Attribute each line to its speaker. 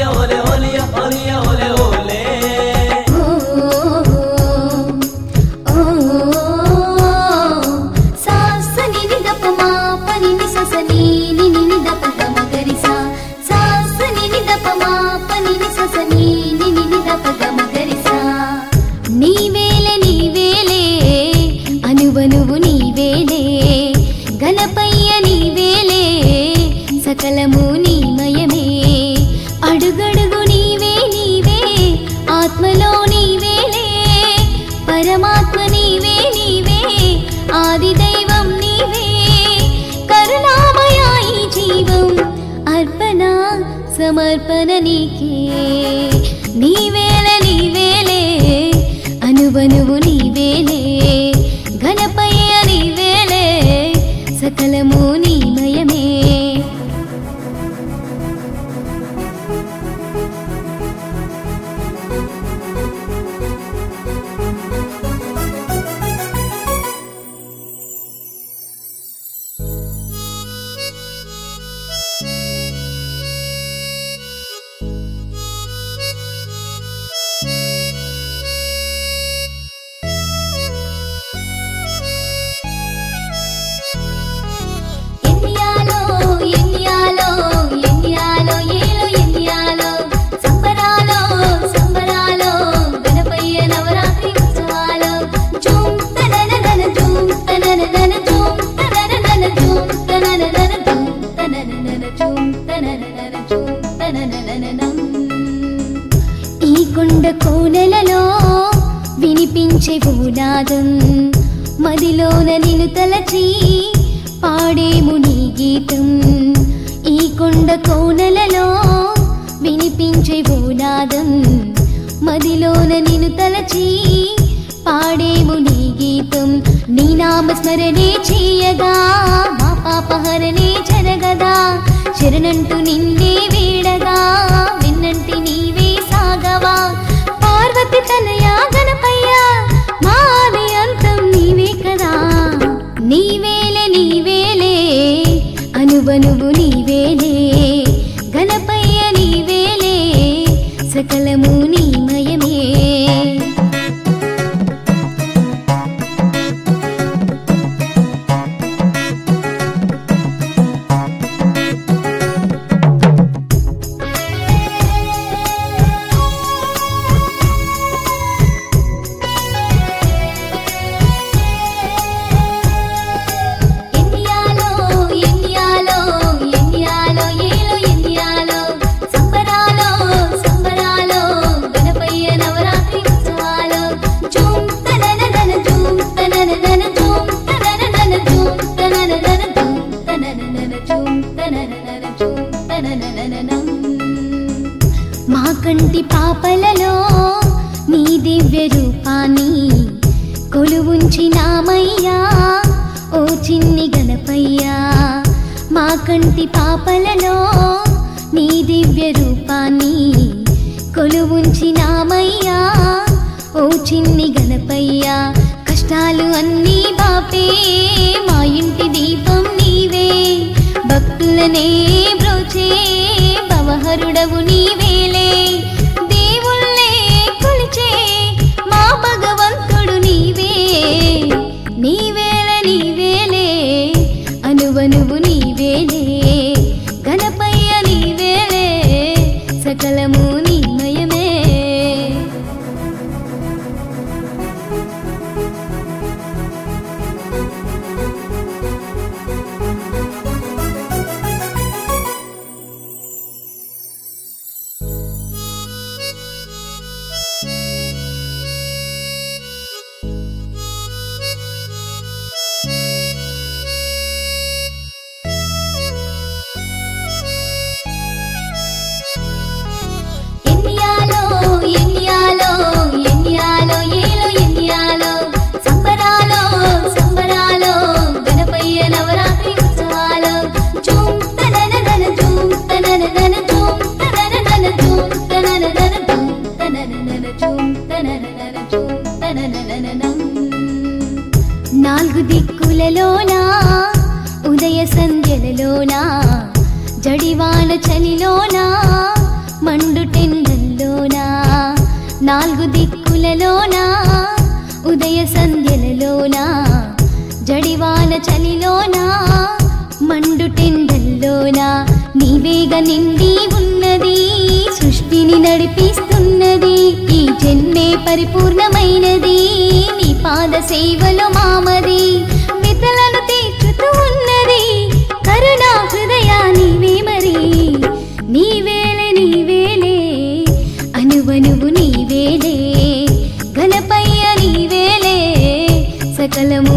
Speaker 1: ఓలే ఓలియా ఓలియా ఓలే ఓలే
Speaker 2: నీవేలే నీవేలే అనువనువు నీవేలే గణపయ్య నీవేలే సకలము నీమయమే అడుగడుగు నీవే నీవే ఆత్మలో నీవేలే పరమాత్మ నీవే నీవే ఆది దైవం నీవే కరుణామయ ఈ జీవం అర్పణ సమర్పణ నీకే నీవేల నీవేలే అనువనువు నీవేలే ఘనపయ్య నీవేలే సకలము నీమయమే ఎన్నియాలో ఎన్నియాలో ఎన్నియాలో ఏలో ఎన్నియాలో సంబరాలో సంబరాలో గణపయ్య నవరాత్రి ఉత్సవాలో జూమ్ తనననన జూమ్ తనననన జూమ్ తనననన జూమ్ తనననన జూమ్ తనననన జూమ్ తనననన జూమ్ తననననం ఈ కొండ కోనెలలో వినిపించే భూనాదం మదిలోన నిన్ను తలచి పాడేము నీ గీతం ఈ కొండ కోనెలలో వినిపించే భూనాదం మదిలోన నిన్ను తలచి పాడేము నీ గీతం నీ నామస్మరణే చేయగా మా పాపహరణే జరగదా శరణంటూ నిన్నే వీడగా విన్నంటి నీవే సాగవా పార్వతి తనయా గణపయ్య మాది అంతం నీవే కదా నీవేలే నీవేలే అనువనువు నీవేలే గణపయ్య నీవేలే సకలము నీమయమే ఎన్నియాలో ఎన్నియాలో ఎన్నియాలో ఏలో ఎన్నియాలో సంబరాలో సంబరాలో గణపయ్య నవరాత్రి ఉత్సవాలో జూమ్ తనననన జూమ్ తనననన జూమ్ తనననన జూమ్ తనననన జూమ్ తనననన జూమ్ తనననన జూమ్ తననననం మా కంటి పాపలలో నీ దివ్య రూపాన్ని కొలువుంచినామయ్యా ఓ చిన్ని గణపయ్యా మా కంటి పాపలలో నీ దివ్య రూపాన్ని కొలువుంచినామయ్యా ఓ చిన్ని గణపయ్యా కష్టాలు అన్నీ బాపే మా ఇంటి దీపం నీవే భక్తులనే బ్రోచే భవహరుడవు నీవేలే దేవుళ్ళే కొలిచే మా భగవంతుడు నీవే నీవేల నీవేలే అనువనువు నీవేలే గణపయ్య నీవేలే సకలము నీమయమే చలిలోనా మండు టెండల్లోనా నీవేగ నిండి ఉన్నది సృష్టిని నడిపిస్తున్నది ఈ జన్మే పరిపూర్ణమైనది నీ పాద సేవలో మామది వితలను తీర్చుతూ ఉన్నది కరుణా హృదయా నీవే మరి నీవేలే నీవేలే అనువనువు నీవేలే గణపయ్య నీవేలే సకలము